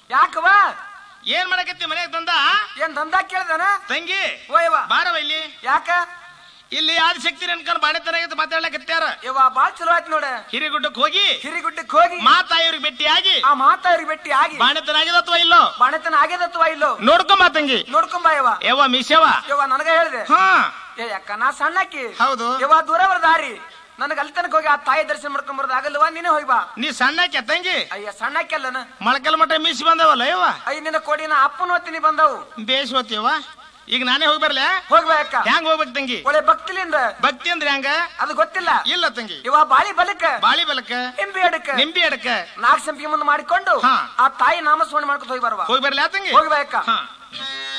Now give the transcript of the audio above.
ಯಾಕವ ಏನ್ ಮಾಡಕತ್ತಿ ಮನೆಗೆ ಬಂದ ಏನ್ ದಂಧ ಕೇಳ್ದಾನ ತಂಗಿ ಓಯವ ಬಾರವ ಇಲ್ಲಿ ಯಾಕ ಇಲ್ಲಿ ಆದಿಶಕ್ತಿ ಅನ್ಕೊಂಡು ಬಾಣೆತನಾಗಿದ್ದು ಮಾತಾಡ್ಲಕತ್ಯಾರ ಇವ ಬಾಳ್ ಚಲೋ ಆಯ್ತು ನೋಡ ಹಿರಿಗುಡ್ಡಕ್ಕೆ ಹೋಗಿ ಹಿರಿಗುಡ್ಡಕ್ಕೆ ಹೋಗಿ ಮಾತಾಯಿವ್ರಿಗೆ ಭೇಟಿಯಾಗಿ ಆ ಮಾತಾವ್ರಿಗೆ ಭೇಟಿ ಆಗಿ ಬಾಣೆತನಾಗಿದೆ ಅಥವಾ ಇಲ್ಲೋ ಬಾಣತನ ಆಗ್ಯದತ್ವ ಇಲ್ಲೋ ನೋಡ್ಕೊಂಬ ತಂಗಿ ನೋಡ್ಕೊಂಬ ಯವ ಯವ್ವ ಮಿಸವ ಯವ ನನಗ ಹೇಳಿದೆ ಹಾ ಏ ಅಕ್ಕ ನಾ ಸಣ್ಣಕ್ಕಿ ಹೌದು. ಯವ ದೂರ ಬರ ದಾರಿ ನನಗೆ ಅಲ್ಲಿ ತನಕ ಹೋಗಿ ಆ ತಾಯಿ ದರ್ಶನ ಮಾಡ್ಕೊಂಡ್ ಬರೋದು ಆಗಲ್ವಾ ನೀನೇ ಹೋಗಿ ಬಾ ನೀ ಸಣ್ಣಕ್ಕೆ ತಂಗಿ ಅಯ್ಯ ಸಣ್ಣಕ್ಕಿ ಅಲ್ಲನ ಮೊಳಕಲ್ ಮಠ ಮೀಸಿ ಬಂದವಲ್ಲ ಯವ್ವ ಅಯ್ಯ ನಿನ್ನ ಕೋಡಿನ ಅಪ್ಪನ ಹೊತ್ತಿನಿ ಬಂದವು ಬೇಸ್ ಹೋತಿಯವ್ವ ಈಗ ನಾನೇ ಹೋಗಿ ಬರ್ಲೆ ಹೋಗ್ಬಾ ಅಕ್ಕ ಹ್ಯಾಂಗ ಹೋಗ್ಬೇಕು ತಂಗಿ ಒಳ್ಳೆ ಭಕ್ತಿಲಿಂದ ಭಕ್ತಿ ಅಂದ್ರೆ ಹ್ಯಾಂಗ ಅದು ಗೊತ್ತಿಲ್ಲ ಇಲ್ಲ ತಂಗಿ ಇವ ಬಾಳಿ ಬಲಕ್ಕ ಬಾಳಿ ಬಲಕ್ಕ ನಿಂಬಿ ಅಡಕ ನಿಂಬಿ ಅಡಕ ನಾಲ್ಕು ಸಂಪಿಗೆ ಮುಂದೆ ಮಾಡಿಕೊಂಡು ಹಾ. ಆ ತಾಯಿ ನಾಮಸ್ಮರಣೆ ಮಾಡ್ಕೊಂಡು ಹೋಗಿ ಬರುವ ಹೋಗಿ ಬರ್ಲಿ ಆ ತಂಗಿ ಹೋಗಿ ಬಾ ಅಕ್ಕ ಹಾ